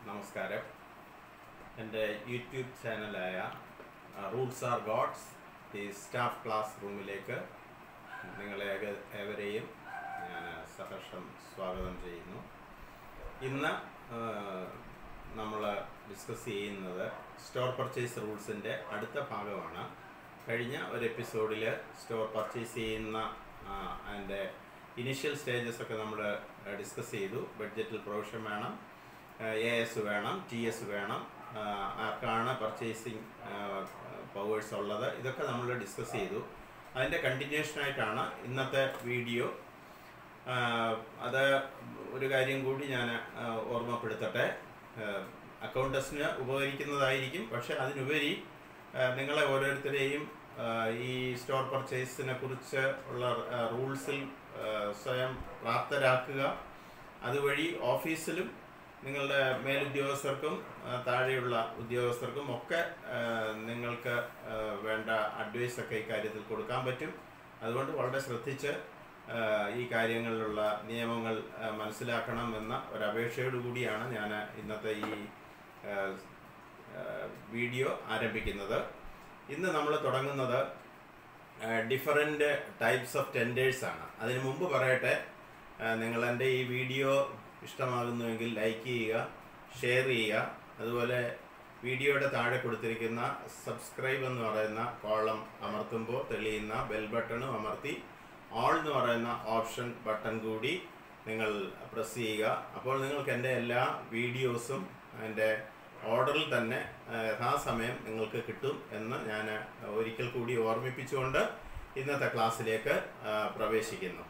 നമസ്കാരം എൻ്റെ യൂട്യൂബ് ചാനലായ റൂൾസ് ആർ ഗോഡ്സ് ഈ സ്റ്റാഫ് ക്ലാസ് റൂമിലേക്ക് നിങ്ങളെ ഏക- ഏവരെയും ഞാൻ സഹർഷം സ്വാഗതം ചെയ്യുന്നു ഇന്ന് നമ്മൾ ഡിസ്കസ് ചെയ്യുന്നത് സ്റ്റോർ പർച്ചേസ് റൂൾസിൻ്റെ അടുത്ത ഭാഗമാണ് കഴിഞ്ഞ ഒരു എപ്പിസോഡിൽ സ്റ്റോർ പർച്ചേസ് ചെയ്യുന്ന ആ, അതിൻ്റെ ഇനിഷ്യൽ സ്റ്റേജസ് ഒക്കെ നമ്മൾ ഡിസ്കസ് ചെയ്തു ബഡ്ജറ്റിൽ പ്രൊവിഷൻ വേണം എ എസ് വേണം ടി എസ് വേണം ആ, ആർക്കാണ് പർച്ചേസിങ് പവേഴ്സ് ഉള്ളത് ഇതൊക്കെ നമ്മൾ ഡിസ്കസ് ചെയ്തു അതിൻ്റെ കണ്ടിന്യൂഷനായിട്ടാണ് ഇന്നത്തെ വീഡിയോ ആഹ് അത് ഒരു കാര്യം കൂടി ഞാൻ ആഹ് ഓർമ്മപ്പെടുത്തട്ടെ അക്കൗണ്ടൻസിന് ഉപകരിക്കുന്നതായിരിക്കും പക്ഷെ അതിനുപരി ആഹ് നിങ്ങളെ ഓരോരുത്തരെയും ആഹ് ഈ സ്റ്റോർ പർച്ചേസിനെ കുറിച്ച് ഉള്ള റൂൾസിൽ സ്വയം പ്രാപ്തരാക്കുക അതുവഴി ഓഫീസിലും നിങ്ങളുടെ മേലുദ്യോഗസ്ഥർക്കും ആഹ് താഴെയുള്ള ഉദ്യോഗസ്ഥർക്കും ഒക്കെ ആഹ് നിങ്ങൾക്ക് ആഹ് വേണ്ട അഡ്വൈസ് ഒക്കെ ഇക്കാര്യത്തിൽ കൊടുക്കാൻ പറ്റും അതുകൊണ്ട് വളരെ ശ്രദ്ധിച്ച് ആഹ് ഈ കാര്യങ്ങളിലുള്ള നിയമങ്ങൾ ആഹ് മനസ്സിലാക്കണം എന്ന ഒരപേക്ഷയോട് കൂടിയാണ് ഞാൻ ഇന്നത്തെ ഈ ആഹ് ആഹ് വീഡിയോ ആരംഭിക്കുന്നത് ഇന്ന് നമ്മൾ തുടങ്ങുന്നത് ഡിഫറെൻ്റ് ടൈപ്സ് ഓഫ് ടെൻഡേഴ്സ് ആണ് അതിനു മുമ്പ് പറയട്ടെ ആഹ് നിങ്ങൾ എൻ്റെ ഈ വീഡിയോ ഇഷ്ടമാകുന്നുവെങ്കിൽ ലൈക്ക് ചെയ്യുക ഷെയർ ചെയ്യുക അതുപോലെ വീഡിയോയുടെ താഴെ കൊടുത്തിരിക്കുന്ന സബ്സ്ക്രൈബ് എന്ന് പറയുന്ന കോളം അമർത്തുമ്പോൾ തെളിയുന്ന ബെൽ ബട്ടണും അമർത്തി ഓൾ എന്ന് പറയുന്ന ഓപ്ഷൻ ബട്ടൺ കൂടി നിങ്ങൾ പ്രസ് ചെയ്യുക അപ്പോൾ നിങ്ങൾക്ക് എൻ്റെ എല്ലാ വീഡിയോസും അതിൻ്റെ ഓർഡറിൽ തന്നെ ആ, യഥാസമയം നിങ്ങൾക്ക് കിട്ടും എന്ന് ഞാൻ ഒരിക്കൽ കൂടി ഓർമ്മിപ്പിച്ചുകൊണ്ട് ഇന്നത്തെ ക്ലാസ്സിലേക്ക് ആ, പ്രവേശിക്കുന്നു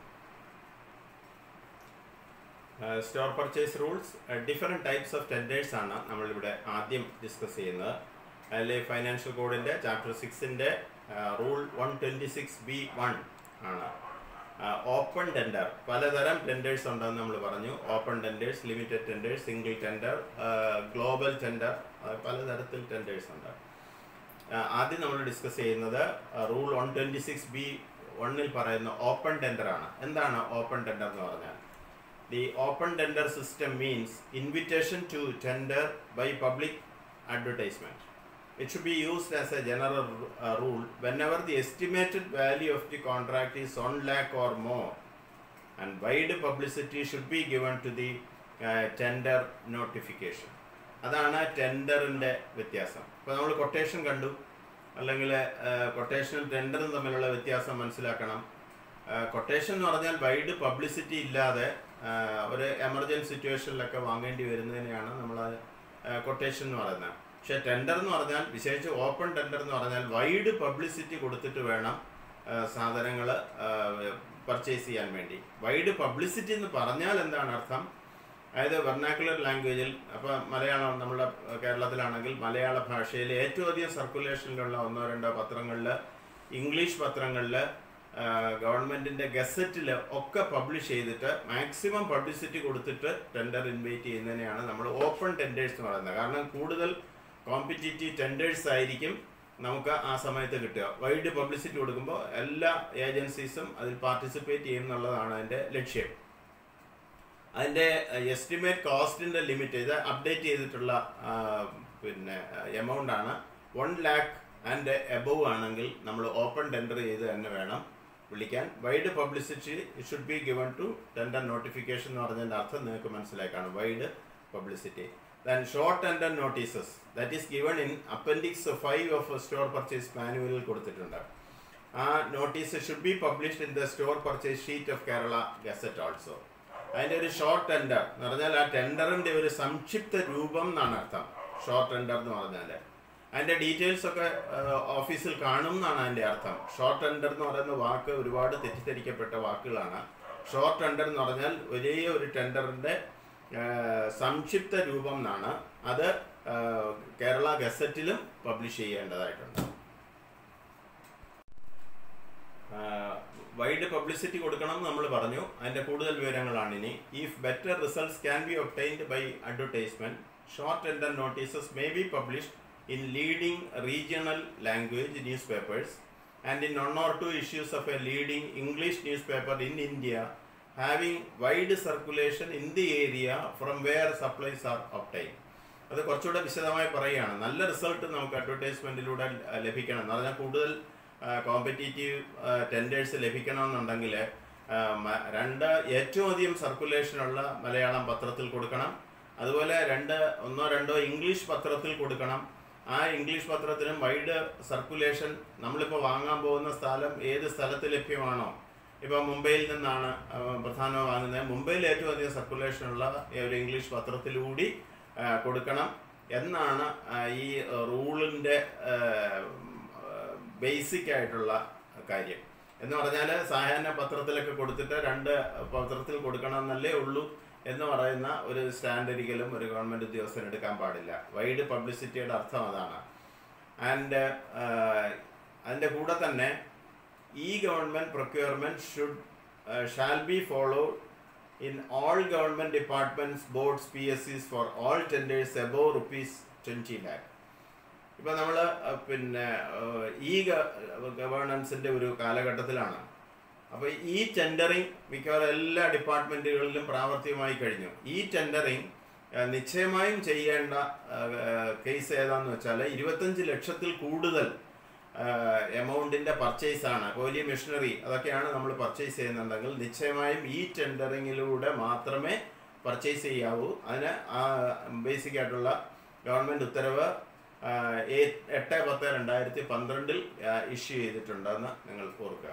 store purchase rules different types of tenders ആണ് നമ്മളിവിടെ ആദ്യം ഡിസ്കസ് ചെയ്യുന്നത് അതിൽ ഫൈനാൻഷ്യൽ കോഡിൻ്റെ ചാപ്റ്റർ സിക്സിൻ്റെ rule one twenty six B one ആണ് ഓപ്പൺ ടെൻഡർ പലതരം ടെൻഡേഴ്സ് ഉണ്ടെന്ന് നമ്മൾ പറഞ്ഞു open tenders limited tenders single tender global tender പലതരത്തിൽ ടെൻഡേഴ്സ് ഉണ്ട് ആ, ആദ്യം നമ്മൾ ഡിസ്കസ് ചെയ്യുന്നത് rule one twenty six B വണ്ണിൽ പറയുന്ന ഓപ്പൺ ടെൻഡർ ആണ് എന്താണ് ഓപ്പൺ ടെൻഡർ എന്ന് പറഞ്ഞാൽ the open tender system means invitation to tender by public advertisement. It should be used as a general uh, rule whenever the estimated value of the contract is 1 lakh or more and wide publicity should be given to the uh, tender notification. അതാണ് ടെൻഡറിൻ്റെ വ്യത്യാസം ഇപ്പോൾ നമ്മൾ quotation കണ്ടു അല്ലെങ്കിൽ കൊട്ടേഷനും ടെൻഡറും തമ്മിലുള്ള വ്യത്യാസം മനസ്സിലാക്കണം quotation എന്ന് പറഞ്ഞാൽ വൈഡ് പബ്ലിസിറ്റി ഇല്ലാതെ ആ, ഒരു എമർജൻസി സിറ്റുവേഷനിലൊക്കെ വാങ്ങേണ്ടി വരുന്നതിനെയാണ് നമ്മൾ കൊട്ടേഷൻ എന്ന് പറയുന്നത് പക്ഷേ ടെൻഡർ എന്ന് പറഞ്ഞാൽ വിശേഷിച്ച് ഓപ്പൺ ടെൻഡർ എന്ന് പറഞ്ഞാൽ വൈഡ് പബ്ലിസിറ്റി കൊടുത്തിട്ട് വേണം സാധനങ്ങൾ പർച്ചേസ് ചെയ്യാൻ വേണ്ടി വൈഡ് പബ്ലിസിറ്റി എന്ന് പറഞ്ഞാൽ എന്താണ് അർത്ഥം അതായത് വെർണാക്കുലർ ലാംഗ്വേജിൽ അപ്പോൾ മലയാളം നമ്മുടെ കേരളത്തിലാണെങ്കിൽ മലയാള ഭാഷയിൽ ഏറ്റവും അധികം സർക്കുലേഷനിലുള്ള ഒന്നോ രണ്ടോ പത്രങ്ങളിൽ ഇംഗ്ലീഷ് പത്രങ്ങളിൽ ഗവൺമെൻറ്റിൻ്റെ ഗസറ്റിൽ ഒക്കെ പബ്ലിഷ് ചെയ്തിട്ട് മാക്സിമം പബ്ലിസിറ്റി കൊടുത്തിട്ട് ടെൻഡർ ഇൻവൈറ്റ് ചെയ്യുന്നതിനെയാണ് നമ്മൾ ഓപ്പൺ ടെൻഡേഴ്സ് എന്ന് പറയുന്നത് കാരണം കൂടുതൽ കോമ്പറ്റീറ്റീവ് ടെൻഡേഴ്സ് ആയിരിക്കും നമുക്ക് ആ സമയത്ത് കിട്ടുക വൈഡ് പബ്ലിസിറ്റി കൊടുക്കുമ്പോൾ എല്ലാ ഏജൻസീസും അതിൽ പാർട്ടിസിപ്പേറ്റ് ചെയ്യുന്നുള്ളതാണ് അതിൻ്റെ ലക്ഷ്യം അതിൻ്റെ എസ്റ്റിമേറ്റ് കോസ്റ്റിൻ്റെ ലിമിറ്റ് ഇത് അപ്ഡേറ്റ് ചെയ്തിട്ടുള്ള ആ, പിന്നെ എമൗണ്ട് ആണ് വൺ ലാക്ക് ആൻഡ് എബവ് ആണെങ്കിൽ നമ്മൾ ഓപ്പൺ ടെൻഡർ ചെയ്ത് തന്നെ വേണം വിളിക്കാൻ wide publicity should be given to tender notification എന്ന് പറഞ്ഞതിൻ്റെ അർത്ഥം നിങ്ങൾക്ക് മനസ്സിലാക്കാണ് wide publicity than short tender notices that is given in appendix five of store purchase മാനുവലിൽ കൊടുത്തിട്ടുണ്ട് ആ notice should be published in the store purchase sheet of Kerala gazette also അതിൻ്റെ ഒരു ഷോർട്ട് ടെൻഡർ എന്ന് പറഞ്ഞാൽ ആ ടെൻഡറിൻ്റെ ഒരു സംക്ഷിപ്ത രൂപം എന്നാണ് അർത്ഥം ഷോർട്ട് ടെൻഡർ എന്ന് പറഞ്ഞാൽ അതിൻ്റെ ഡീറ്റെയിൽസ് ഒക്കെ ആ, ഓഫീസിൽ കാണും എന്നാണ് അതിൻ്റെ അർത്ഥം ഷോർട്ട് ടെൻഡർ എന്ന് പറയുന്ന വാക്ക് ഒരുപാട് തെറ്റിദ്ധരിക്കപ്പെട്ട വാക്കുകളാണ് ഷോർട്ട് ടെൻഡർ എന്ന് പറഞ്ഞാൽ ഒരേ ഒരു ടെൻഡറിൻ്റെ സംക്ഷിപ്ത രൂപം എന്നാണ് അത് ആ, കേരള ഗസറ്റിലും പബ്ലിഷ് ചെയ്യേണ്ടതായിട്ടുണ്ട് വൈഡ് പബ്ലിസിറ്റി കൊടുക്കണം നമ്മൾ പറഞ്ഞു അതിൻ്റെ കൂടുതൽ വിവരങ്ങളാണ് ഇനി if better results can be obtained by advertisement short tender notices may be published in leading regional language newspapers and in one or two issues of a leading English newspaper in India having wide circulation in the area from where supplies are obtain അത് കുറച്ചുകൂടെ വിശദമായി പറയുകയാണ് നല്ല result നമുക്ക് അഡ്വർടൈസ്മെന്റിലൂടെ ലഭിക്കണം എന്ന് പറഞ്ഞാൽ കൂടുതൽ കോമ്പറ്റീറ്റീവ് ടെൻഡേഴ്സ് ലഭിക്കണമെന്നുണ്ടെങ്കിൽ ആ, മ- രണ്ട് ഏറ്റവും അധികം സർക്കുലേഷനുള്ള മലയാളം പത്രത്തിൽ കൊടുക്കണം അതുപോലെ രണ്ട് ഒന്നോ രണ്ടോ ഇംഗ്ലീഷ് പത്രത്തിൽ കൊടുക്കണം ആ ഇംഗ്ലീഷ് പത്രത്തിനും വൈഡ് സർക്കുലേഷൻ നമ്മളിപ്പോൾ വാങ്ങാൻ പോകുന്ന സ്ഥലം ഏത് സ്ഥലത്ത് ലഭ്യമാണോ ഇപ്പോൾ മുംബൈയിൽ നിന്നാണ് ആ, പ്രധാനം വാങ്ങുന്നത് മുംബൈയിൽ ഏറ്റവും അധികം സർക്കുലേഷൻ ഉള്ള ഒരു ഇംഗ്ലീഷ് പത്രത്തിലൂടി ആ, കൊടുക്കണം എന്നാണ് ആ, ഈ റൂളിൻ്റെ ബേസിക് ആയിട്ടുള്ള കാര്യം എന്ന് പറഞ്ഞാൽ സായാഹ്ന പത്രത്തിലൊക്കെ കൊടുത്തിട്ട് രണ്ട് പത്രത്തിൽ കൊടുക്കണം എന്നല്ലേ ഉള്ളൂ എന്ന് പറയുന്ന ഒരു സ്റ്റാൻഡ് ഒരിക്കലും ഒരു ഗവൺമെൻറ് ഉദ്യോഗസ്ഥൻ എടുക്കാൻ പാടില്ല വൈഡ് പബ്ലിസിറ്റിയുടെ അർത്ഥം അതാണ് ആൻഡ് അതിൻ്റെ കൂടെ തന്നെ ഈ government procurement should shall be followed in all government departments boards P S Cs for all tenders above rupees twenty lakh ഇപ്പൊ നമ്മൾ പിന്നെ ഏഹ്, ഈ ഗവേണൻസിന്റെ ഒരു കാലഘട്ടത്തിലാണ് അപ്പോൾ ഈ ടെൻഡറിങ് മിക്കവാറും എല്ലാ ഡിപ്പാർട്ട്മെന്റുകളിലും പ്രാവർത്തികമായി കഴിഞ്ഞു ഈ ടെൻഡറിങ് നിശ്ചയമായും ചെയ്യേണ്ട കേസ് ഏതാന്ന് വെച്ചാൽ ഇരുപത്തഞ്ച് ലക്ഷത്തിൽ കൂടുതൽ എമൗണ്ടിന്റെ പർച്ചേസ് ആണ് വലിയ മെഷീനറി അതൊക്കെയാണ് നമ്മൾ പർച്ചേസ് ചെയ്യുന്നുണ്ടെങ്കിൽ നിശ്ചയമായും ഈ ടെൻഡറിങ്ങിലൂടെ മാത്രമേ പർച്ചേസ് ചെയ്യാവൂ അതിന് ബേസിക് ആയിട്ടുള്ള ഗവൺമെന്റ് ഉത്തരവ് ആ, ഏ- എട്ട് പത്ത് രണ്ടായിരത്തി പന്ത്രണ്ടിൽ ഇഷ്യൂ ചെയ്തിട്ടുണ്ടെന്ന് നിങ്ങൾ ഓർക്കുക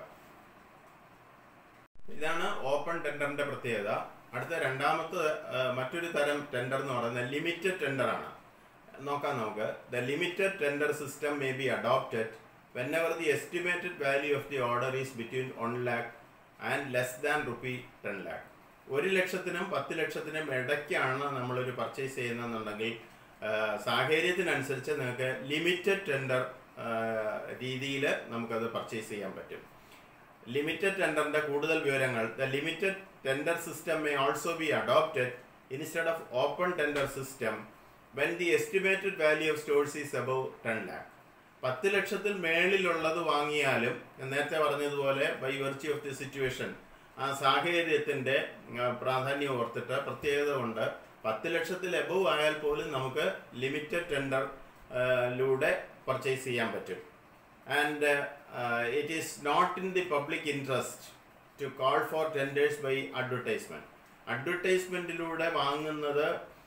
ഇതാണ് ഓപ്പൺ ടെൻഡറിന്റെ പ്രത്യേകത അടുത്ത രണ്ടാമത്തെ ആ, മറ്റൊരു തരം ടെൻഡർ എന്ന് പറയുന്നത് ലിമിറ്റഡ് ടെൻഡർ ആണ് നോക്കാം നമുക്ക് the limited tender system may be adopted whenever the estimated value of the order is between one lakh and less than rupee ten lakh ഒരു ലക്ഷത്തിനും പത്ത് ലക്ഷത്തിനും ഇടയ്ക്കാണ് നമ്മളൊരു പർച്ചേസ് ചെയ്യുന്നതെന്നുണ്ടെങ്കിൽ ആ, സാഹചര്യത്തിനനുസരിച്ച് നിങ്ങൾക്ക് ലിമിറ്റഡ് ടെൻഡർ രീതിയിൽ നമുക്കത് പർച്ചേസ് ചെയ്യാൻ പറ്റും ലിമിറ്റഡ് ടെൻഡറിന്റെ കൂടുതൽ വിവരങ്ങൾ the limited tender system may also be adopted instead of open tender system when the estimated value of stores is above ten lakh പത്ത് ലക്ഷത്തിൽ മേളിലുള്ളത് വാങ്ങിയാലും ഞാൻ നേരത്തെ പറഞ്ഞതുപോലെ by virtue of the situation ആ സാഹചര്യത്തിന്റെ ആ, പ്രാധാന്യം ഓർത്തിട്ട് പ്രത്യേകത കൊണ്ട് പത്ത് ലക്ഷത്തിൽ എബവ് ആയാൽ പോലും നമുക്ക് ലിമിറ്റഡ് ടെൻഡർ ലൂടെ പർച്ചേസ് ചെയ്യാൻ പറ്റും and it is not in the public interest to call for tenders by advertisement അഡ്വർടൈസ്മെന്റിലൂടെ വാങ്ങുന്നത്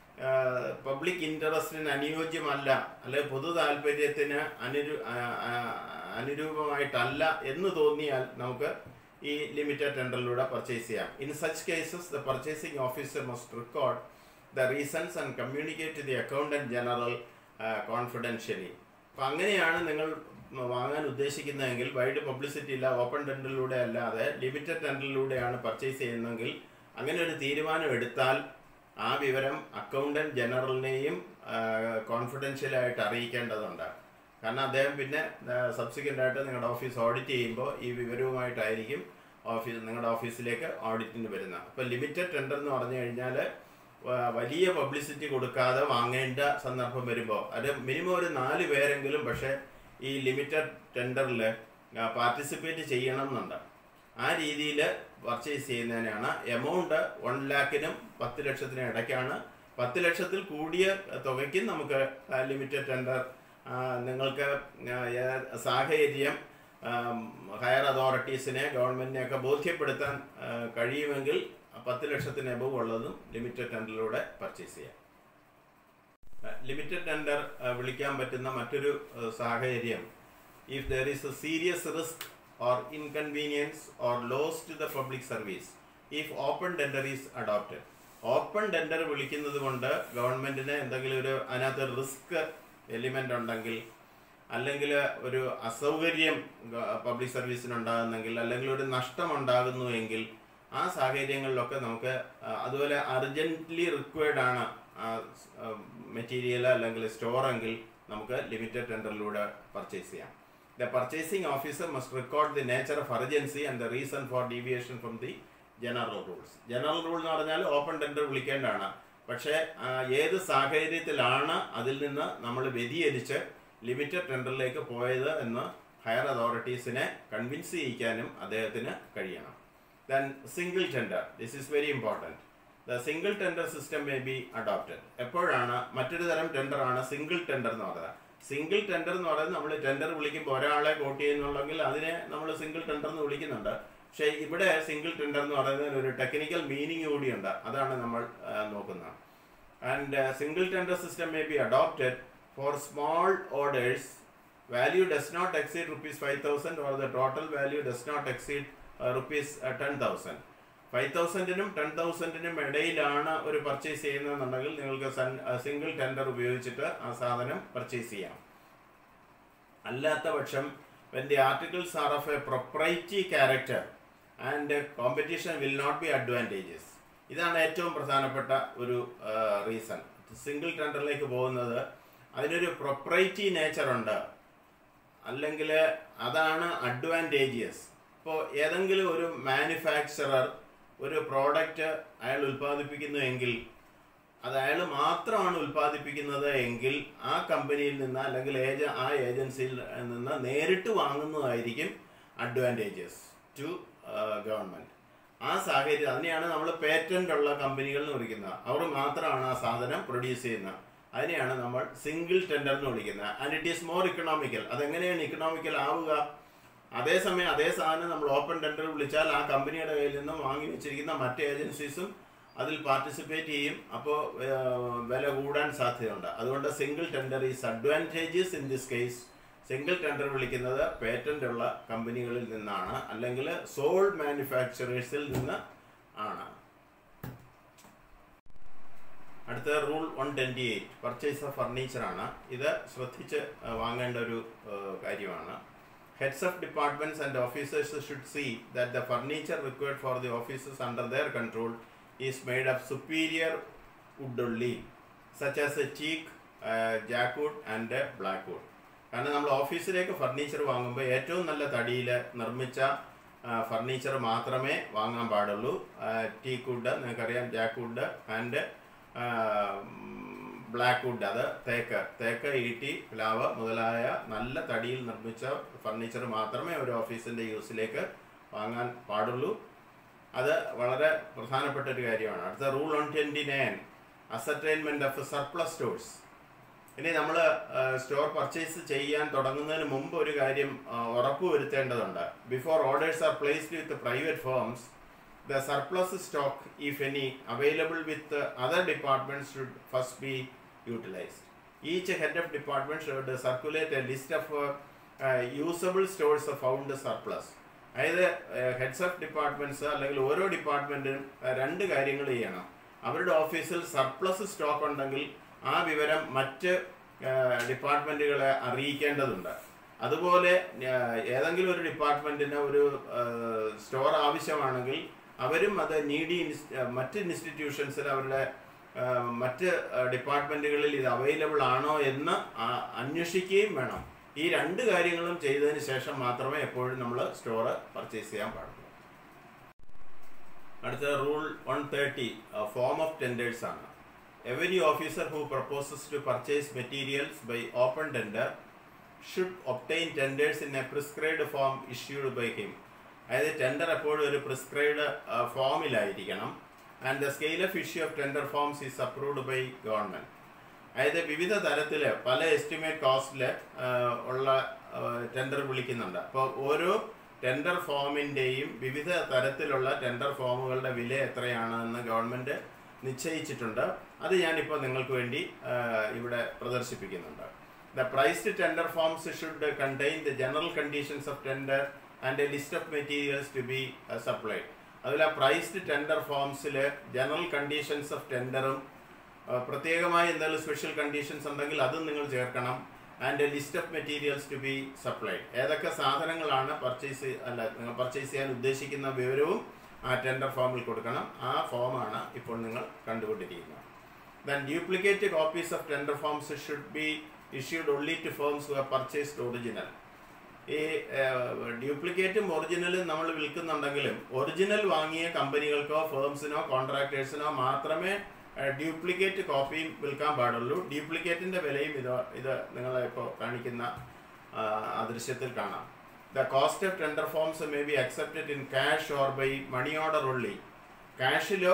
പബ്ലിക് ഇൻട്രസ്റ്റിന് അനുയോജ്യമല്ല അല്ലെ പൊതു താല്പര്യത്തിന് അനുരു ആ, ആ, അനുരൂപമായിട്ടല്ല എന്ന് തോന്നിയാൽ നമുക്ക് ഈ ലിമിറ്റഡ് ടെൻഡറിലൂടെ പർച്ചേസ് ചെയ്യാം in such cases the purchasing officer must record the reasons and communicate to the accountant general confidentially അപ്പം അങ്ങനെയാണ് നിങ്ങൾ വാങ്ങാൻ ഉദ്ദേശിക്കുന്നതെങ്കിൽ വൈഡ് പബ്ലിസിറ്റി ഇല്ല ഓപ്പൺ ടെൻഡറിലൂടെ അല്ലാതെ ലിമിറ്റഡ് ടെൻഡറിലൂടെയാണ് പർച്ചേസ് ചെയ്യുന്നതെങ്കിൽ അങ്ങനെ ഒരു തീരുമാനം എടുത്താൽ ആ വിവരം അക്കൗണ്ടന്റ് ജനറലിനെയും കോൺഫിഡൻഷ്യലായിട്ട് അറിയിക്കേണ്ടതുണ്ട് കാരണം അദ്ദേഹം പിന്നെ സബ്സിക്വൻ്റ് ആയിട്ട് നിങ്ങളുടെ ഓഫീസ് ഓഡിറ്റ് ചെയ്യുമ്പോൾ ഈ വിവരവുമായിട്ടായിരിക്കും ഓഫീസ് നിങ്ങളുടെ ഓഫീസിലേക്ക് ഓഡിറ്റിന് വരുന്നത് അപ്പോൾ ലിമിറ്റഡ് ടെൻഡർ എന്ന് പറഞ്ഞു കഴിഞ്ഞാൽ വലിയ പബ്ലിസിറ്റി കൊടുക്കാതെ വാങ്ങേണ്ട സന്ദർഭം വരുമ്പോൾ അത് മിനിമം ഒരു നാല് പേരെങ്കിലും പക്ഷേ ഈ ലിമിറ്റഡ് ടെൻഡറിൽ പാർട്ടിസിപ്പേറ്റ് ചെയ്യണം എന്നുണ്ട് ആ രീതിയിൽ പർച്ചേസ് ചെയ്യുന്നതിനാണ് എമൗണ്ട് വൺ ലാക്കിനും പത്ത് ലക്ഷത്തിനും ഇടയ്ക്കാണ് പത്ത് ലക്ഷത്തിൽ കൂടിയ തുകയ്ക്കും നമുക്ക് ലിമിറ്റഡ് ടെൻഡർ നിങ്ങൾക്ക് ആ, ഏ- സാഹചര്യം ഹയർ അതോറിറ്റീസിനെ ഗവൺമെന്റിനെയൊക്കെ ബോധ്യപ്പെടുത്താൻ ആ, കഴിയുമെങ്കിൽ പത്ത് ലക്ഷത്തിന് എബവ് ഉള്ളതും ലിമിറ്റഡ് ടെൻഡറിലൂടെ പർച്ചേസ് ചെയ്യാം ലിമിറ്റഡ് ടെൻഡർ വിളിക്കാൻ പറ്റുന്ന മറ്റൊരു ആ, സാഹചര്യം if there is a serious risk or inconvenience or loss to the public service if open tender is adopted open tender വിളിക്കുന്നത് കൊണ്ട് ഗവൺമെന്റിന് എന്തെങ്കിലും ഒരു അതിനകത്ത് റിസ്ക് എലിമെന്റ് ഉണ്ടെങ്കിൽ അല്ലെങ്കിൽ ഒരു അസൗകര്യം പബ്ലിക് സർവീസിന് ഉണ്ടാകുന്നെങ്കിൽ അല്ലെങ്കിൽ ഒരു നഷ്ടം ഉണ്ടാകുന്നുവെങ്കിൽ ആ സാഹചര്യങ്ങളിലൊക്കെ നമുക്ക് ആ, അതുപോലെ അർജന്റ്ലി റിക്വയർഡ് ആണ് മെറ്റീരിയൽ അല്ലെങ്കിൽ സ്റ്റോർ എങ്കിൽ നമുക്ക് ലിമിറ്റഡ് ടെൻഡറിലൂടെ പർച്ചേസ് ചെയ്യാം the purchasing officer must record the nature of urgency and the reason for deviation from the general rules general rule എന്ന് പറഞ്ഞാൽ ഓപ്പൺ ടെൻഡർ വിളിക്കേണ്ടതാണ് പക്ഷേ ആ, ഏത് സാഹചര്യത്തിലാണ് അതിൽ നിന്ന് നമ്മൾ വ്യതിചലിച്ച് ലിമിറ്റഡ് ടെൻഡറിലേക്ക് പോയത് എന്ന് ഹയർ അതോറിറ്റീസിനെ കൺവിൻസ് ചെയ്യിക്കാനും അദ്ദേഹത്തിന് കഴിയണം then single tender this is very important the single tender system may be adopted എപ്പോഴാണ് മറ്റൊരു തരം ടെൻഡർ ആണ് സിംഗിൾ ടെൻഡർ എന്ന് പറയുന്നത് സിംഗിൾ ടെൻഡർ എന്ന് പറയുന്നത് നമ്മൾ ടെൻഡർ വിളിക്കുമ്പോൾ ഒരാളെ കോട്ട് ചെയ്യുന്നുണ്ടെങ്കിൽ അതിനെ നമ്മൾ സിംഗിൾ ടെൻഡർ എന്ന് വിളിക്കുന്നുണ്ട് പക്ഷേ ഇവിടെ സിംഗിൾ ടെൻഡർ എന്ന് പറയുന്നതിന് ഒരു ടെക്നിക്കൽ മീനിങ് കൂടിയുണ്ട് അതാണ് നമ്മൾ ആ, നോക്കുന്നത് and single tender system may be adopted for small orders value does not exceed rupees five thousand or the total value does not exceed rupees ten thousand five തൗസൻഡിനും ten തൗസൻഡിനും ഇടയിലാണ് ഒരു purchase ചെയ്യുന്നതെന്നുണ്ടെങ്കിൽ നിങ്ങൾക്ക് സിംഗിൾ ടെൻഡർ ഉപയോഗിച്ചിട്ട് ആ സാധനം purchase ചെയ്യാം അല്ലാത്ത പക്ഷം when the articles are of a proprietary character and competition will not be advantageous ഇതാണ് ഏറ്റവും പ്രധാനപ്പെട്ട ഒരു റീസൺ സിംഗിൾ ടെൻഡറിലേക്ക് പോകുന്നത് അതിനൊരു പ്രൊപ്രൈറ്റി നേച്ചർ ഉണ്ട് അല്ലെങ്കിൽ അതാണ് അഡ്വാൻറ്റേജിയസ് ഇപ്പോൾ ഏതെങ്കിലും ഒരു മാനുഫാക്ചറർ ഒരു പ്രോഡക്റ്റ് അയാൾ ഉൽപ്പാദിപ്പിക്കുന്നു എങ്കിൽ അത് അയാൾ മാത്രമാണ് ഉൽപ്പാദിപ്പിക്കുന്നത് എങ്കിൽ ആ കമ്പനിയിൽ നിന്ന് അല്ലെങ്കിൽ ഏജ ആ ഏജൻസിയിൽ നിന്ന് നേരിട്ട് വാങ്ങുന്നതായിരിക്കും അഡ്വാൻറ്റേജസ് ടു ഗവൺമെൻറ് ആ സാഹചര്യം അതിനെയാണ് നമ്മൾ പേറ്റന്റ് ഉള്ള കമ്പനികൾ എന്ന് വിളിക്കുന്നത് അവർ മാത്രമാണ് ആ സാധനം പ്രൊഡ്യൂസ് ചെയ്യുന്നത് അതിനെയാണ് നമ്മൾ സിംഗിൾ ടെൻഡർ എന്ന് വിളിക്കുന്നത് and it is more economical അതെങ്ങനെയാണ് ഇക്കണോമിക്കൽ ആവുക അതേസമയം അതേ സാധനം നമ്മൾ ഓപ്പൺ ടെൻഡർ വിളിച്ചാൽ ആ കമ്പനിയുടെ കയ്യിൽ നിന്നും വാങ്ങി വെച്ചിരിക്കുന്ന മറ്റ് ഏജൻസീസും അതിൽ പാർട്ടിസിപ്പേറ്റ് ചെയ്യും അപ്പോൾ വില കൂടാൻ സാധ്യതയുണ്ട് അതുകൊണ്ട് single tender is advantageous in this case single tender വിളിക്കുന്നത് പേറ്റന്റ് ഉള്ള കമ്പനികളിൽ നിന്നാണ് അല്ലെങ്കിൽ സോൾ മാനുഫാക്ചറേഴ്സിൽ നിന്ന് ആണ് അടുത്ത rule one twenty eight purchase of furniture ആണ് ഇത് ശ്രദ്ധിച്ച് ആ, വാങ്ങേണ്ട ഒരു ആ, കാര്യമാണ് heads of departments and officers should see that the furniture required for the officers under their control is made of superior wood only such as a teak jackwood and black would കാരണം നമ്മൾ ഓഫീസിലേക്ക് furniture വാങ്ങുമ്പോൾ ഏറ്റവും നല്ല തടിയിൽ നിർമ്മിച്ച furniture മാത്രമേ വാങ്ങാൻ പാടുള്ളൂ ടീക്ക് വുഡ് നിങ്ങൾക്കറിയാം jack wood and black wood അത് തേക്ക് തേക്ക് ഈട്ടി പ്ലാവ് മുതലായ നല്ല തടിയിൽ നിർമ്മിച്ച ഫർണിച്ചർ മാത്രമേ ഒരു ഓഫീസിൻ്റെ യൂസിലേക്ക് വാങ്ങാൻ പാടുള്ളൂ അത് വളരെ പ്രധാനപ്പെട്ട ഒരു കാര്യമാണ് അടുത്ത rule one twenty nine ascertainment of surplus stores ഇനി നമ്മൾ സ്റ്റോർ പർച്ചേസ് ചെയ്യാൻ തുടങ്ങുന്നതിന് മുമ്പ് ഒരു കാര്യം ആ, ഉറപ്പുവരുത്തേണ്ടതുണ്ട് before orders are placed with private firms the surplus stock if any available with other departments should first be utilised each head of department should circulate a list of usable stores found surplus അതായത് heads of departments അല്ലെങ്കിൽ ഓരോ ഡിപ്പാർട്ട്മെന്റും രണ്ട് കാര്യങ്ങൾ ചെയ്യണം അവരുടെ ഓഫീസിൽ surplus stock ഉണ്ടെങ്കിൽ ആ വിവരം മറ്റ് ഡിപ്പാർട്ട്മെന്റുകളെ അറിയിക്കേണ്ടതുണ്ട് അതുപോലെ ആ, ഏതെങ്കിലും ഒരു ഡിപ്പാർട്ട്മെന്റിന് ഒരു സ്റ്റോർ ആവശ്യമാണെങ്കിൽ അവരും അത് നീഡി മറ്റ് ഇൻസ്റ്റിറ്റ്യൂഷൻസിൽ അവരുടെ ആ, മറ്റ് ഡിപ്പാർട്ട്മെന്റുകളിൽ ഇത് അവൈലബിൾ ആണോ എന്ന് ആ, അന്വേഷിക്കുകയും വേണം ഈ രണ്ട് കാര്യങ്ങളും ചെയ്തതിന് ശേഷം മാത്രമേ എപ്പോഴും നമ്മൾ സ്റ്റോർ പർച്ചേസ് ചെയ്യാൻ പാടുള്ളൂ അടുത്ത rule one thirty form of tenders ആണ് every officer who proposes to purchase materials by open tender should obtain tenders in a prescribed form issued by him അതായത് ടെൻഡർ എപ്പോഴും ഒരു പ്രിസ്ക്രൈബ്ഡ് ഫോമിലായിരിക്കണം and the scale of issue of tender forms is approved by government അതായത് വിവിധ തരത്തിൽ പല estimate കോസ്റ്റിൽ ഉള്ള tender വിളിക്കുന്നുണ്ട് അപ്പോൾ ഓരോ ടെൻഡർ ഫോമിൻ്റെയും വിവിധ തരത്തിലുള്ള ടെൻഡർ ഫോമുകളുടെ വില എത്രയാണെന്ന് ഗവൺമെൻറ് നിശ്ചയിച്ചിട്ടുണ്ട് അത് ഞാനിപ്പോൾ നിങ്ങൾക്ക് വേണ്ടി ആ, ഇവിടെ പ്രദർശിപ്പിക്കുന്നുണ്ട് the priced tender forms should contain the general conditions of tender and a list of materials to be supplied അതിൽ ആ പ്രൈസ്ഡ് ടെൻഡർ ഫോംസിൽ ജനറൽ കണ്ടീഷൻസ് ഓഫ് ടെൻഡറും പ്രത്യേകമായി എന്തെങ്കിലും സ്പെഷ്യൽ കണ്ടീഷൻസ് ഉണ്ടെങ്കിൽ അതും നിങ്ങൾ ചേർക്കണം and a list of materials to be supplied ഏതൊക്കെ സാധനങ്ങളാണ് പർച്ചേസ് അല്ല നിങ്ങൾ പർച്ചേസ് ചെയ്യാൻ ഉദ്ദേശിക്കുന്ന വിവരവും ആ ടെൻഡർ ഫോമിൽ കൊടുക്കണം ആ ഫോമാണ് ഇപ്പോൾ നിങ്ങൾ കണ്ടുകൊണ്ടിരിക്കുന്നത് then duplicate copies of tender forms should be issued only to firms who purchased original ഈ ഡ്യൂപ്ലിക്കേറ്റും ഒറിജിനലും നമ്മൾ വിൽക്കുന്നുണ്ടെങ്കിലും ഒറിജിനൽ വാങ്ങിയ കമ്പനികൾക്കോ ഫേംസിനോ കോൺട്രാക്ടേഴ്സിനോ മാത്രമേ ഡ്യൂപ്ലിക്കേറ്റ് കോപ്പിയും വിൽക്കാൻ പാടുള്ളൂ ഡ്യൂപ്ലിക്കേറ്റിന്റെ വിലയും ഇത് ഇത് നിങ്ങളെ ഇപ്പോൾ കാണിക്കുന്ന ആ, ആ ദൃശ്യത്തിൽ കാണാം the cost of tender forms may be accepted in cash or by money order ഉള്ളി ക്യാഷിലോ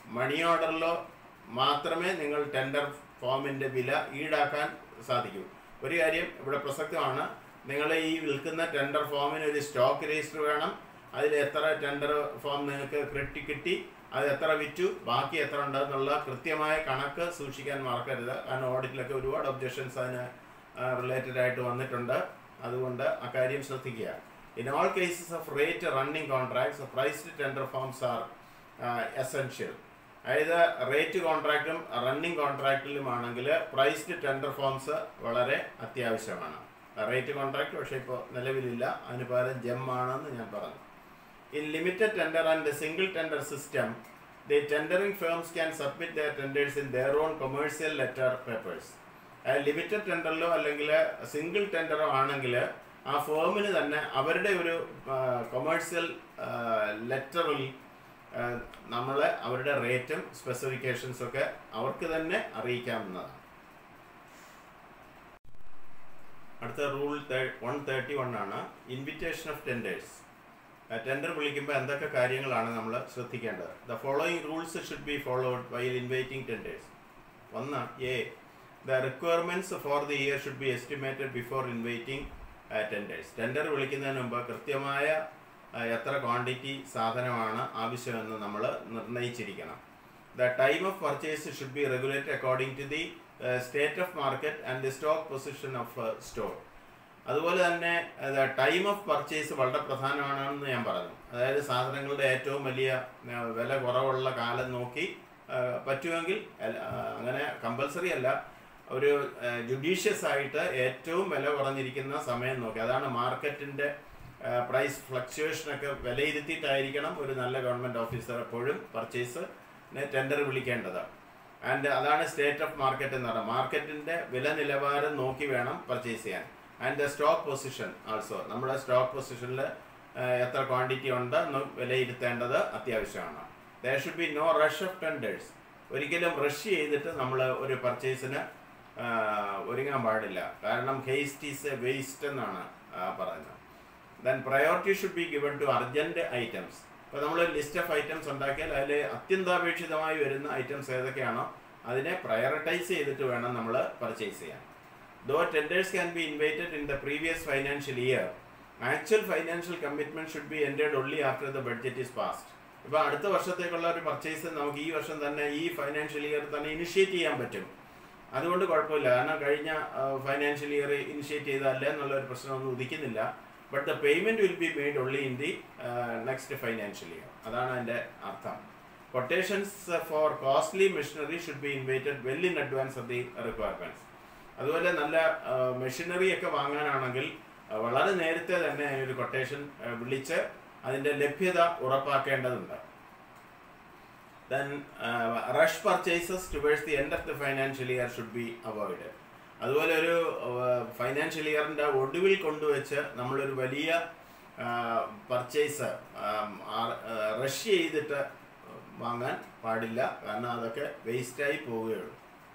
മണി ഓർഡറിലോ മാത്രമേ നിങ്ങൾ ടെൻഡർ ഫോമിൻ്റെ വില ഈടാക്കാൻ സാധിക്കൂ ഒരു കാര്യം ഇവിടെ പ്രസക്തമാണ് നിങ്ങൾ ഈ വിൽക്കുന്ന ടെൻഡർ ഫോമിന് ഒരു സ്റ്റോക്ക് രജിസ്റ്റർ വേണം അതിൽ എത്ര ടെൻഡർ ഫോം നിങ്ങൾക്ക് കിട്ടി കിട്ടി അത് എത്ര വിറ്റു ബാക്കി എത്ര ഉണ്ടെന്നുള്ള കൃത്യമായ കണക്ക് സൂക്ഷിക്കാൻ മറക്കരുത് കാരണം ഓഡിറ്റിലൊക്കെ ഒരുപാട് ഒബ്ജക്ഷൻസ് അതിന് റിലേറ്റഡ് ആയിട്ട് വന്നിട്ടുണ്ട് അതുകൊണ്ട് അക്കാര്യം ശ്രദ്ധിക്കുക in all cases of rate running contracts priced tender forms are essential അതായത് റേറ്റ് കോൺട്രാക്റ്റും റണ്ണിംഗ് കോൺട്രാക്റ്റിലുമാണെങ്കിൽ പ്രൈസ്ഡ് ടെൻഡർ ഫോംസ് വളരെ അത്യാവശ്യമാണ് റേറ്റ് കോൺട്രാക്ട് പക്ഷേ ഇപ്പോൾ നിലവിലില്ല അതിന് പകരം ജെം ആണെന്ന് ഞാൻ പറഞ്ഞു in limited tender and single tender system the tendering firms can submit their tenders in their own commercial letter papers limited ടെൻഡറിലോ അല്ലെങ്കിൽ സിംഗിൾ ടെൻഡറോ ആണെങ്കിൽ ആ ഫേമിന് തന്നെ അവരുടെ ഒരു കൊമേഴ്സ്യൽ ലെറ്ററിൽ നമ്മൾ അവരുടെ റേറ്റും സ്പെസിഫിക്കേഷൻസും ഒക്കെ അവർക്ക് തന്നെ അറിയിക്കാവുന്നതാണ് അടുത്ത റൂൾ വൺ തേർട്ടി വൺ ആണ് ഇൻവിറ്റേഷൻ ഓഫ് ടെൻഡേഴ്സ് ടെൻഡർ വിളിക്കുമ്പോൾ എന്തൊക്കെ കാര്യങ്ങളാണ് നമ്മൾ ശ്രദ്ധിക്കേണ്ടത് the following rules should be followed while inviting tenders ഒന്ന് A the requirements for the year should be estimated before inviting tenders tender വിളിക്കുന്നതിന് മുമ്പ് കൃത്യമായ എത്ര ക്വാണ്ടിറ്റി സാധനമാണ് ആവശ്യമെന്ന് നമ്മൾ നിർണ്ണയിച്ചിരിക്കണം the time of purchase should be regulate according to the state of market and the stock position of store അതുപോലെ തന്നെ ടൈം ഓഫ് പർച്ചേസ് വളരെ പ്രധാനമാണെന്ന് ഞാൻ പറഞ്ഞു അതായത് സാധനങ്ങളുടെ ഏറ്റവും വലിയ വില കുറവുള്ള കാലം നോക്കി പറ്റുമെങ്കിൽ അങ്ങനെ കമ്പൽസറി അല്ല ഒരു ജുഡീഷ്യസ് ആയിട്ട് ഏറ്റവും വില കുറഞ്ഞിരിക്കുന്ന സമയം നോക്കി അതാണ് മാർക്കറ്റിൻ്റെ പ്രൈസ് ഫ്ലക്ച്വേഷനൊക്കെ വിലയിരുത്തിയിട്ടായിരിക്കണം ഒരു നല്ല ഗവൺമെൻറ് ഓഫീസർ എപ്പോഴും പർച്ചേസ് ടെൻഡർ വിളിക്കേണ്ടത് ആൻഡ് അതാണ് സ്റ്റേറ്റ് ഓഫ് മാർക്കറ്റ് എന്ന് പറയുന്നത് മാർക്കറ്റിൻ്റെ വില നിലവാരം നോക്കി വേണം പർച്ചേസ് ചെയ്യാൻ and the stock position also നമ്മുടെ സ്റ്റോക്ക് പൊസിഷനിൽ എത്ര ക്വാണ്ടിറ്റി ഉണ്ട് എന്ന് വിലയിരുത്തേണ്ടത് അത്യാവശ്യമാണ് there should be no rush of tenders ഒരിക്കലും റഷ് ചെയ്തിട്ട് നമ്മൾ ഒരു പർച്ചേസിന് ഒരുങ്ങാൻ പാടില്ല കാരണം ഹേസ്റ്റ് ഈസ് എ വേസ്റ്റ് എന്നാണ് പറയുന്നത് then priority should be given to urgent items ഇപ്പോൾ നമ്മൾ ലിസ്റ്റ് ഓഫ് ഐറ്റംസ് ഉണ്ടാക്കിയാൽ അതിൽ അത്യന്താപേക്ഷിതമായി വരുന്ന ഐറ്റംസ് ഏതൊക്കെയാണോ അതിനെ പ്രയോറിറ്റൈസ് ചെയ്തിട്ട് വേണം നമ്മൾ പർച്ചേസ് ചെയ്യാൻ though tenders can be invited in the previous financial year actual financial commitment should be ended only after the budget is passed ഇപ്പോൾ അടുത്ത വർഷത്തേക്കുള്ള ഒരു പർച്ചേസ് നമുക്ക് ഈ വർഷം തന്നെ ഈ ഫൈനാൻഷ്യൽ ഇയർ തന്നെ ഇനിഷ്യേറ്റ് ചെയ്യാൻ പറ്റും അതുകൊണ്ട് കുഴപ്പമില്ല കാരണം കഴിഞ്ഞ ഫൈനാൻഷ്യൽ ഇയർ ഇനിഷ്യേറ്റ് ചെയ്തല്ലേ എന്നുള്ള ഒരു പ്രശ്നമൊന്നും ഉദിക്കുന്നില്ല but the payment will be made only in the next financial year അതാണ് അതിൻ്റെ അർത്ഥം quotations for costly machinery should be invited well in advance of the requirements അതുപോലെ നല്ല മെഷീനറി ഒക്കെ വാങ്ങാനാണെങ്കിൽ വളരെ നേരത്തെ തന്നെ ഒരു കൊട്ടേഷൻ വിളിച്ച് അതിൻ്റെ ലഭ്യത ഉറപ്പാക്കേണ്ടതുണ്ട് then rush purchases towards the end of the financial year should be avoid അതുപോലെ ഒരു ഫൈനാൻഷ്യൽ ഇയറിൻ്റെ ഒടുവിൽ കൊണ്ടുവച്ച് നമ്മളൊരു വലിയ പർച്ചേസ് റഷ് ചെയ്തിട്ട് വാങ്ങാൻ പാടില്ല കാരണം അതൊക്കെ വേസ്റ്റായി പോവുകയുള്ളൂ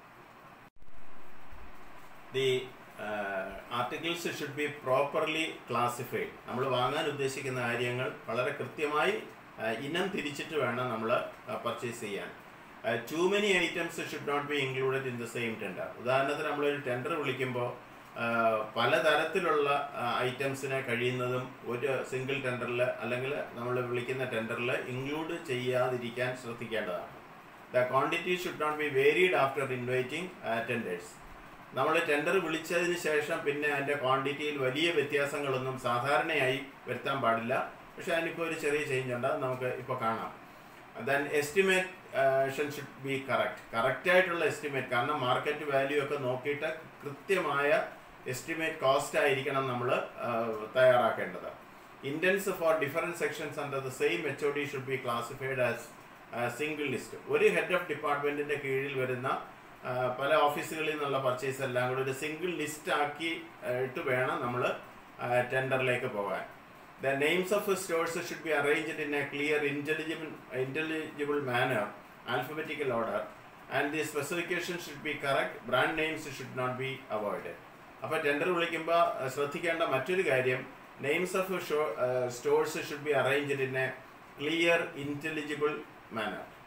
the articles should be properly classified നമ്മൾ വാങ്ങാൻ ഉദ്ദേശിക്കുന്ന കാര്യങ്ങൾ വളരെ കൃത്യമായി ഇനം തിരിച്ചിട്ട് വേണം നമ്മൾ പർച്ചേസ് ചെയ്യാൻ too many items should not be included in the same tender ഉദാഹരണത്തിന് നമ്മളൊരു ടെൻഡർ വിളിക്കുമ്പോൾ പലതരത്തിലുള്ള ഐറ്റംസിനെ കഴിയുന്നതും ഒരു സിംഗിൾ ടെൻഡറിൽ അല്ലെങ്കിൽ നമ്മൾ വിളിക്കുന്ന ടെൻഡറിൽ ഇൻക്ലൂഡ് ചെയ്യാതിരിക്കാൻ ശ്രദ്ധിക്കേണ്ടതാണ് the quantity should not be varied after inviting tenders നമ്മൾ ടെൻഡർ വിളിച്ചതിന് ശേഷം പിന്നെ അതിൻ്റെ ക്വാണ്ടിറ്റിയിൽ വലിയ വ്യത്യാസങ്ങളൊന്നും സാധാരണയായി വരുത്താൻ പാടില്ല പക്ഷെ അതിനിപ്പോൾ ഒരു ചെറിയ ചേഞ്ച് ഉണ്ട് അത് നമുക്ക് ഇപ്പോൾ കാണാം then estimation should be correct correct ആയിട്ടുള്ള എസ്റ്റിമേറ്റ് കാരണം മാർക്കറ്റ് വാല്യൂ ഒക്കെ നോക്കിയിട്ട് കൃത്യമായ എസ്റ്റിമേറ്റ് കോസ്റ്റ് ആയിരിക്കണം നമ്മൾ തയ്യാറാക്കേണ്ടത് indents for different sections under the same H O D should be classified as single list ഒരു ഹെഡ് ഓഫ് ഡിപ്പാർട്ട്മെൻറ്റിൻ്റെ കീഴിൽ വരുന്ന പല ഓഫീസുകളിൽ നിന്നുള്ള പർച്ചേസ് എല്ലാം കൂടി ഒരു സിംഗിൾ ലിസ്റ്റ് ആക്കി ഇട്ട് വേണം നമ്മൾ ടെൻഡറിലേക്ക് പോകാൻ the names of stores should be arranged in a clear intelligible intelligible manner alphabetical order and the specification should be correct brand names should not be avoid അപ്പോൾ ടെൻഡർ വിളിക്കുമ്പോൾ ശ്രദ്ധിക്കേണ്ട മറ്റൊരു കാര്യം names of stores should be arranged in a clear intelligible manner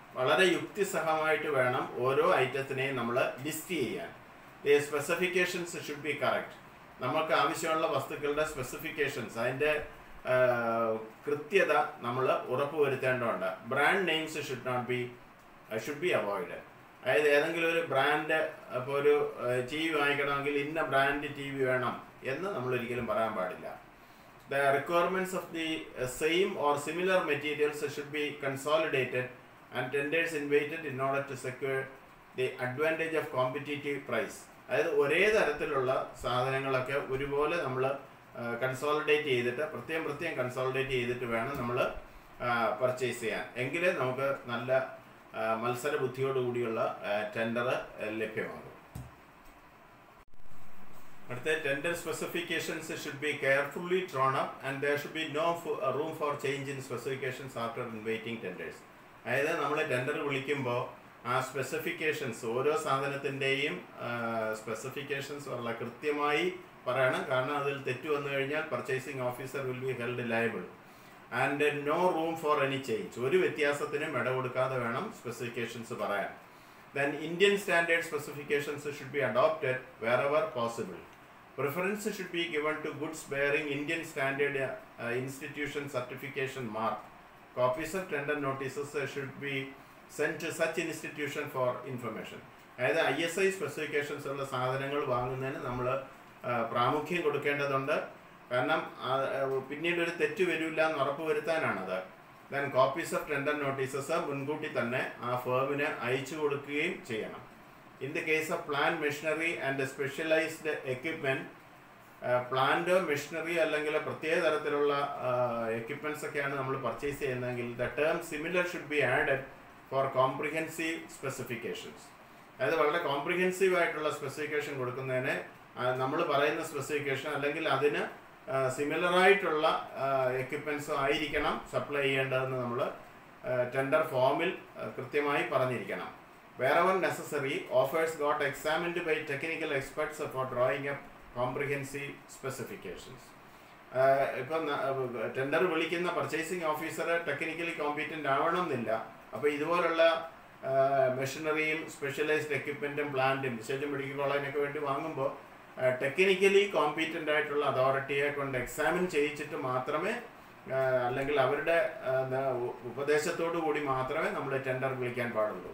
വളരെ യുക്തിസഹമായിട്ട് വേണം ഓരോ ഐറ്റത്തിനെയും നമ്മൾ ലിസ്റ്റ് ചെയ്യാൻ the specifications should be correct നമുക്ക് ആവശ്യമുള്ള വസ്തുക്കളുടെ സ്പെസിഫിക്കേഷൻസ് അതിൻ്റെ കൃത്യത നമ്മൾ ഉറപ്പുവരുത്തേണ്ടതുണ്ട് brand names should not be should be avoid അതായത് ഏതെങ്കിലും ഒരു ബ്രാൻഡ് ഇപ്പോൾ ഒരു ടി വി വാങ്ങിക്കണമെങ്കിൽ ഇന്ന ബ്രാൻഡ് ടി വി വേണം എന്ന് നമ്മൾ ഒരിക്കലും പറയാൻ പാടില്ല the requirements of the same or similar materials should be consolidated and tenders invited in order to secure the advantage of competitive price അതായത് ഒരേ തരത്തിലുള്ള സാധനങ്ങളൊക്കെ ഒരുപോലെ നമ്മൾ കൺസോളിഡേറ്റ് ചെയ്തിട്ട് പ്രത്യേകം പ്രത്യേകം കൺസോളിഡേറ്റ് ചെയ്തിട്ട് വേണം നമ്മൾ പർച്ചേസ് ചെയ്യാൻ എങ്കിലേ നമുക്ക് നല്ല ആ, മത്സര ബുദ്ധിയോടുകൂടിയുള്ള ടെൻഡർ ലഭ്യമാകും അടുത്ത tender specifications should be carefully drawn up and there should be no room for change in specifications after inviting tenders അതായത് നമ്മൾ ടെൻഡർ വിളിക്കുമ്പോൾ ആ സ്പെസിഫിക്കേഷൻസ് ഓരോ സാധനത്തിൻ്റെയും സ്പെസിഫിക്കേഷൻസ് വളരെ കൃത്യമായി പറയണം കാരണം അതിൽ തെറ്റ് വന്നു കഴിഞ്ഞാൽ purchasing officer will be held liable and no room for any change ഒരു വ്യത്യാസത്തിനും ഇട കൊടുക്കാതെ വേണം സ്പെസിഫിക്കേഷൻസ് പറയാൻ then Indian standard specifications should be adopted wherever possible preference should be given to goods bearing Indian standard institution certification mark copies of tender notices should be send to such institution for information അതായത് I S I specifications ഉള്ള സാധനങ്ങൾ വാങ്ങുന്നതിന് നമ്മൾ പ്രാമുഖ്യം കൊടുക്കേണ്ടതുണ്ട് കാരണം ആ, ആ, പിന്നീട് ഒരു തെറ്റ് വരില്ല എന്ന് ഉറപ്പ് വരുത്താനാണത് then copies of tender notices മുൻകൂട്ടി തന്നെ ആ ഫേമിന് അയച്ചു കൊടുക്കുകയും ചെയ്യണം in the case of plant machinery and specialised equipment പ്ലാന്റോ മെഷീനറി അല്ലെങ്കിൽ പ്രത്യേക തരത്തിലുള്ള എക്യുപ്മെന്റ്സ് ഒക്കെയാണ് നമ്മൾ പർച്ചേസ് ചെയ്യുന്നതെങ്കിൽ the term similar should be added for comprehensive specifications അതായത് വളരെ കോംപ്രിഹെൻസീവ് ആയിട്ടുള്ള സ്പെസിഫിക്കേഷൻ കൊടുക്കുന്നതിന് നമ്മൾ പറയുന്ന സ്പെസിഫിക്കേഷൻ അല്ലെങ്കിൽ അതിന് സിമിലർ ആയിട്ടുള്ള എക്യുപ്മെൻസും ആയിരിക്കണം സപ്ലൈ ചെയ്യേണ്ടതെന്ന് നമ്മൾ ടെൻഡർ ഫോമിൽ കൃത്യമായി പറഞ്ഞിരിക്കണം വേറെ when necessary offers got examined by technical experts for drawing up comprehensive specifications ഇപ്പം ടെൻഡർ വിളിക്കുന്ന പർച്ചേസിംഗ് ഓഫീസർ ടെക്നിക്കലി കോമ്പീറ്റൻ്റ് ആവണമെന്നില്ല അപ്പോൾ ഇതുപോലുള്ള മെഷീനറിയും സ്പെഷ്യലൈസ്ഡ് എക്യുപ്മെൻറ്റും പ്ലാന്റും വിശേഷം മെഡിക്കൽ കോളേജിനൊക്കെ വേണ്ടി വാങ്ങുമ്പോൾ ടെക്നിക്കലി കോമ്പീറ്റൻ്റ് ആയിട്ടുള്ള അതോറിറ്റിയെ കൊണ്ട് എക്സാമിൻ ചെയ്യിച്ചിട്ട് മാത്രമേ ആ, അല്ലെങ്കിൽ അവരുടെ ആ, ന- ഉപദേശത്തോടു കൂടി മാത്രമേ നമ്മൾ ടെൻഡർ വിളിക്കാൻ പാടുള്ളൂ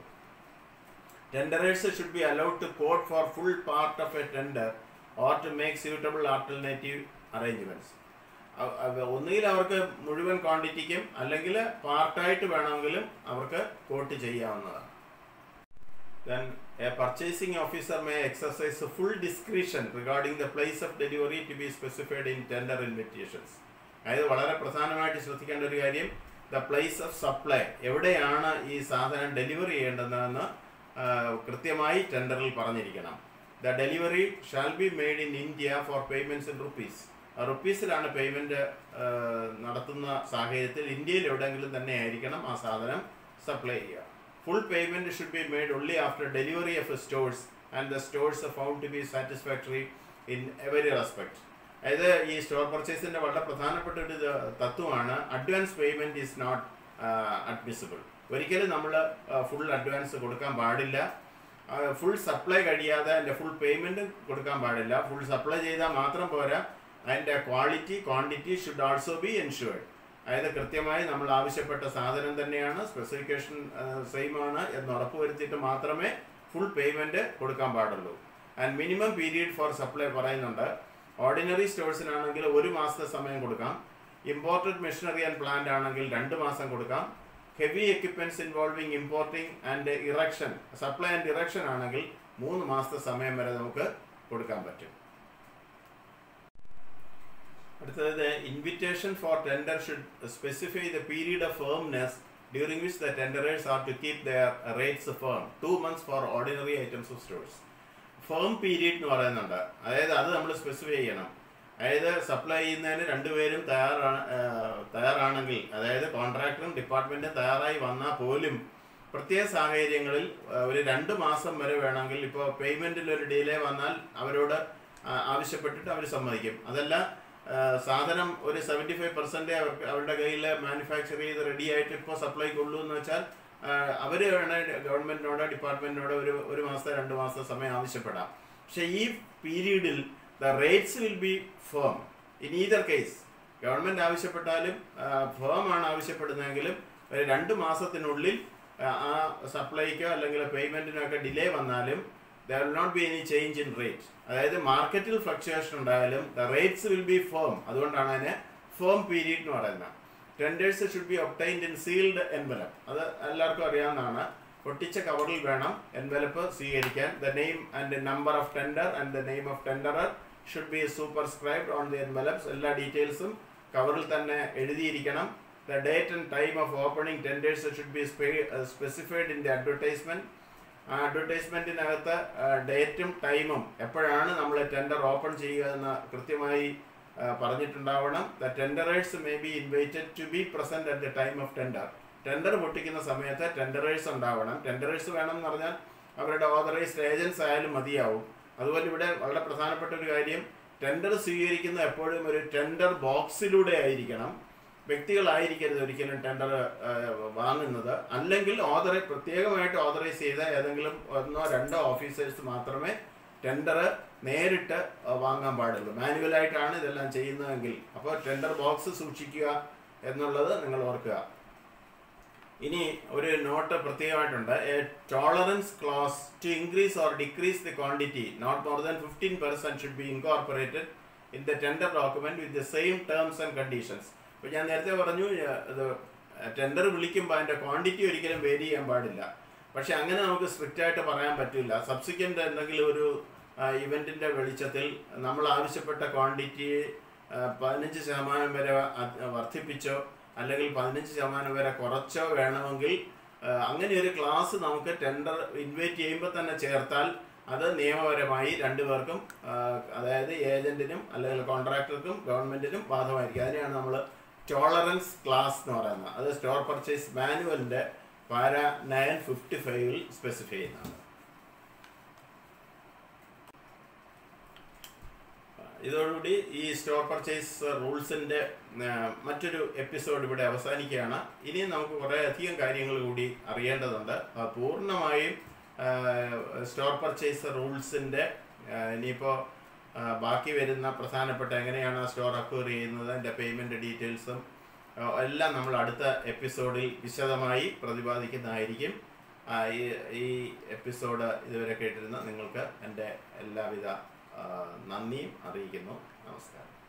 tenderers should be allowed to quote for full part of a tender or to make suitable alternative arrangements ഒന്നുകിൽ അവർക്ക് മുഴുവൻ ക്വാണ്ടിറ്റിക്കും അല്ലെങ്കിൽ പാർട്ടായിട്ട് വേണമെങ്കിലും അവർക്ക് കോട്ട് ചെയ്യാവുന്നതാണ് then a purchasing officer may exercise a full discretion regarding the place of delivery to be specified in tender invitations അതായത് വളരെ പ്രധാനമായിട്ട് ശ്രദ്ധിക്കേണ്ട ഒരു കാര്യം ദ പ്ലേസ് ഓഫ് സപ്ലൈ എവിടെയാണ് ഈ സാധനം ഡെലിവറി ചെയ്യേണ്ടതെന്ന് ആ, കൃത്യമായി ടെൻഡറിൽ പറഞ്ഞിരിക്കണം the delivery shall be made in India for payments in rupees റുപ്പീസിലാണ് പേയ്മെന്റ് നടത്തുന്ന സാഹചര്യത്തിൽ ഇന്ത്യയിൽ എവിടെയെങ്കിലും തന്നെ ആയിരിക്കണം ആ സാധനം സപ്ലൈ ചെയ്യുക full payment should be made only after delivery of stores and the stores found to be satisfactory in every respect അതായത് ഈ സ്റ്റോർ പർച്ചേസിന്റെ വളരെ പ്രധാനപ്പെട്ട ഒരു ഇത് തത്വമാണ് advance payment is not admissible ഒരിക്കലും നമ്മൾ ഫുൾ അഡ്വാൻസ് കൊടുക്കാൻ പാടില്ല ഫുൾ സപ്ലൈ കഴിയാതെ അതിൻ്റെ ഫുൾ പേയ്മെന്റ് കൊടുക്കാൻ പാടില്ല ഫുൾ സപ്ലൈ ചെയ്താൽ മാത്രം പോരാ അതിൻ്റെ quality quantity should also be ensured അതായത് കൃത്യമായി നമ്മൾ ആവശ്യപ്പെട്ട സാധനം തന്നെയാണ് സ്പെസിഫിക്കേഷൻ സെയിം ആണ് എന്ന് ഉറപ്പുവരുത്തിയിട്ട് മാത്രമേ ഫുൾ പേയ്മെന്റ് കൊടുക്കാൻ പാടുള്ളൂ and minimum period for supply പറയുന്നുണ്ട് ഓർഡിനറി സ്റ്റോഴ്സിനാണെങ്കിൽ ഒരു മാസത്തെ സമയം കൊടുക്കാം ഇമ്പോർട്ടഡ് മെഷീനറി ആൻഡ് പ്ലാന്റ് ആണെങ്കിൽ രണ്ട് മാസം കൊടുക്കാം heavy equipments involving importing and erection supply and erection ആണെങ്കിൽ മൂന്ന് മാസത്തെ സമയം വരെ നമുക്ക് കൊടുക്കാൻ പറ്റും അടുത്തത് invitation for tender should specify the period of firmness during which the tenderers are to keep their rates firm two months for ordinary items of stores firm period എന്ന് പറയുന്നുണ്ട് അതായത് അത് നമ്മൾ സ്പെസിഫൈ ചെയ്യണം അതായത് സപ്ലൈ ചെയ്യുന്നതിന് രണ്ടുപേരും തയ്യാറാണ് ആ, തയ്യാറാണെങ്കിൽ അതായത് കോൺട്രാക്ടറും ഡിപ്പാർട്ട്മെന്റും തയ്യാറായി വന്നാൽ പോലും പ്രത്യേക സാഹചര്യങ്ങളിൽ ആ, ഒരു രണ്ട് മാസം വരെ വേണമെങ്കിൽ ഇപ്പോൾ പേയ്മെന്റിൽ ഒരു ഡിലേ വന്നാൽ അവരോട് ആ, ആവശ്യപ്പെട്ടിട്ട് അവർ സമ്മതിക്കും അതല്ല ആ, സാധനം ഒരു സെവൻറ്റി ഫൈവ് പെർസെൻറ്റേ അവർക്ക് അവരുടെ കയ്യിൽ മാനുഫാക്ചർ ചെയ്ത് റെഡി ആയിട്ട് ഇപ്പോൾ സപ്ലൈ കൊള്ളൂ എന്ന് വെച്ചാൽ അവർ വേണേൽ ഗവൺമെന്റിനോട് ഡിപ്പാർട്ട്മെന്റിനോട് ഒരു ഒരു മാസത്തെ രണ്ട് മാസത്തെ സമയം ആവശ്യപ്പെടാം പക്ഷെ ഈ പീരീഡിൽ the rates will be firm in either case government ആവശ്യപ്പെട്ടാലും ഫേം ആണ് ആവശ്യപ്പെടുന്നതെങ്കിലും ഒരു രണ്ട് മാസത്തിനുള്ളിൽ ആ, ആ സപ്ലൈക്കോ അല്ലെങ്കിൽ പേയ്മെന്റിനോ ഒക്കെ ഡിലേ വന്നാലും there will not be any change in rate അതായത് മാർക്കറ്റിൽ ഫ്ലക്ച്വേഷൻ ഉണ്ടായാലും the rates will be firm അതുകൊണ്ടാണ് അതിനെ ഫേം പീരീഡ് എന്ന് പറയുന്നത് tenders should be obtained in sealed envelope അത് എല്ലാവർക്കും അറിയാവുന്നതാണ് പൊട്ടിച്ച കവറിൽ വേണം എൻവലപ്പ് സ്വീകരിക്കാൻ the name and number of tender and the name of tenderer should be superscribed on the envelopes എല്ലാ ഡീറ്റെയിൽസും കവറിൽ തന്നെ എഴുതിയിരിക്കണം the date and time of opening tenders should be specified in the advertisement ആ അഡ്വർടൈസ്മെന്റിനകത്ത് ഡേറ്റും ടൈമും എപ്പോഴാണ് നമ്മൾ ടെൻഡർ ഓപ്പൺ ചെയ്യുക എന്ന് കൃത്യമായി ആ, പറഞ്ഞിട്ടുണ്ടാവണം the tenderers may be invited to be present at the time of tender tender പൊട്ടിക്കുന്ന സമയത്ത് ടെൻഡറേഴ്സ് ഉണ്ടാവണം ടെൻഡറേഴ്സ് വേണം എന്ന് പറഞ്ഞാൽ അവരുടെ ഓതറൈസ്ഡ് ഏജൻസ് ആയാലും മതിയാവും അതുപോലെ ഇവിടെ വളരെ പ്രധാനപ്പെട്ട ഒരു കാര്യം ടെൻഡർ സ്വീകരിക്കുന്ന എപ്പോഴും ഒരു ടെൻഡർ ബോക്സിലൂടെ ആയിരിക്കണം വ്യക്തികളായിരിക്കരുത് ഒരിക്കലും ടെൻഡർ വാങ്ങുന്നത് അല്ലെങ്കിൽ ഓതറൈ പ്രത്യേകമായിട്ട് ഓതറൈസ് ചെയ്ത ഏതെങ്കിലും ഒന്നോ രണ്ടോ ഓഫീസേഴ്സ് മാത്രമേ ടെൻഡർ നേരിട്ട് ആ, വാങ്ങാൻ പാടുള്ളൂ മാനുവലായിട്ടാണ് ഇതെല്ലാം ചെയ്യുന്നതെങ്കിൽ അപ്പോൾ ടെൻഡർ ബോക്സ് സൂക്ഷിക്കുക എന്നുള്ളത് നിങ്ങൾ ഓർക്കുക ഇനി ഒരു നോട്ട് പ്രത്യേകമായിട്ടുണ്ട് a tolerance clause to increase or decrease the quantity not more than fifteen percent should be incorporated in the tender document with the same terms and conditions അപ്പോൾ ഞാൻ നേരത്തെ പറഞ്ഞു ഏഹ്, ഇത് ടെൻഡർ വിളിക്കുമ്പോൾ അതിന്റെ ക്വാണ്ടിറ്റി ഒരിക്കലും വേരി ചെയ്യാൻ പാടില്ല പക്ഷെ അങ്ങനെ നമുക്ക് സ്ട്രിക്റ്റ് ആയിട്ട് പറയാൻ പറ്റില്ല സബ്സിക്വന്റ് എന്തെങ്കിലും ഒരു ഇവന്റിന്റെ വെളിച്ചത്തിൽ നമ്മൾ ആവശ്യപ്പെട്ട ക്വാണ്ടിറ്റി പതിനഞ്ച് ശതമാനം വരെ അ- വർദ്ധിപ്പിച്ചോ അല്ലെങ്കിൽ പതിനഞ്ച് ശതമാനം വരെ കുറച്ചോ വേണമെങ്കിൽ ആ, അങ്ങനെ ഒരു ക്ലാസ് നമുക്ക് ടെൻഡർ ഇൻവൈറ്റ് ചെയ്യുമ്പോൾ തന്നെ ചേർത്താൽ അത് നിയമപരമായി രണ്ടുപേർക്കും ആ, അതായത് ഏജന്റിനും അല്ലെങ്കിൽ കോൺട്രാക്ടർക്കും ഗവൺമെന്റിനും ബാധകമായിരിക്കും അതിനെയാണ് നമ്മൾ ടോളറൻസ് ക്ലാസ് എന്ന് പറയുന്നത് അത് സ്റ്റോർ പർച്ചേസ് മാനുവലിന്റെ പാര നയൻ ഫിഫ്റ്റി ഫൈവിൽ സ്പെസിഫൈ ചെയ്യുന്നതാണ് ഇതോടുകൂടി ഈ സ്റ്റോർ പർച്ചേസ് റൂൾസിന്റെ ആ, മറ്റൊരു എപ്പിസോഡ് ഇവിടെ അവസാനിക്കുകയാണ് ഇനി നമുക്ക് കുറേ അധികം കാര്യങ്ങൾ കൂടി അറിയേണ്ടതുണ്ട് ആ, പൂർണ്ണമായും ആ, സ്റ്റോർ പർച്ചേസ് റൂൾസിന്റെ ആ, ഇനിയിപ്പോ ആ, ബാക്കി വരുന്ന പ്രധാനപ്പെട്ട എങ്ങനെയാണ് സ്റ്റോർ അക്വയർ ചെയ്യുന്നത് അതിന്റെ പേയ്മെന്റ് ഡീറ്റെയിൽസും ആ, എല്ലാം നമ്മൾ അടുത്ത എപ്പിസോഡിൽ വിശദമായി പ്രതിപാദിക്കുന്നതായിരിക്കും ആ, ഈ ഈ എപ്പിസോഡ് ഇതുവരെ കേട്ടിരുന്ന നിങ്ങൾക്ക് എൻ്റെ എല്ലാവിധ ആ, നന്ദിയും അറിയിക്കുന്നു നമസ്കാരം